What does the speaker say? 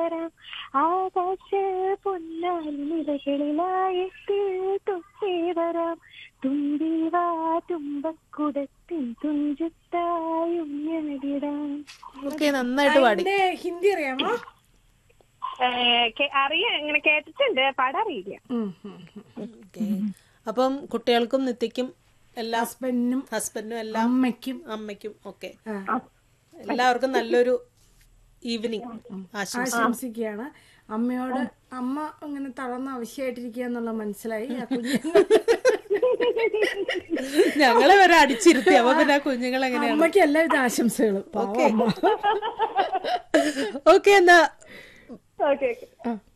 വരാം ആകാശ പൊന്നാൽ നിലകളിലായെത്തി തൊട്ടേ വരാം തുമ്പിവാ തുമ്പക്കുടത്തിൻ തുഞ്ചത്തായും ഞാനിടാം ഓക്കെ നന്നായിട്ട് പാടി അതിന്റെ ഹിന്ദി അറിയാമോ അറിയാം ഇങ്ങനെ കേട്ടിട്ടുണ്ട് പാടറിയില്ല ഉം, ഉം, ഉം. ഓക്കെ അപ്പം കുട്ടികൾക്കും നിത്യക്കും എല്ലാം ഹസ്ബൻഡിനും ഹസ്ബൻഡിനും എല്ലാം അമ്മയ്ക്കും അമ്മയ്ക്കും ഒക്കെ ആ, എല്ലാവർക്കും നല്ലൊരു ഈവനിങ് ആശംസ ആശംസിക്കുകയാണ് അമ്മയോട് അമ്മ ഇങ്ങനെ തളർന്ന് ആവശ്യമായിട്ടിരിക്കുക എന്നുള്ള മനസ്സിലായി ആ കുഞ്ഞ് ഞങ്ങളെ വരെ അടിച്ചിരുത്തി അപ്പൊ പിന്നെ ആ കുഞ്ഞുങ്ങൾ എങ്ങനെയാണ് അമ്മയ്ക്ക് എല്ലാവിധ ആശംസകളും പാവം അമ്മ ഓക്കെ എന്നാ ഓക്കെ ഓക്കെ ആ.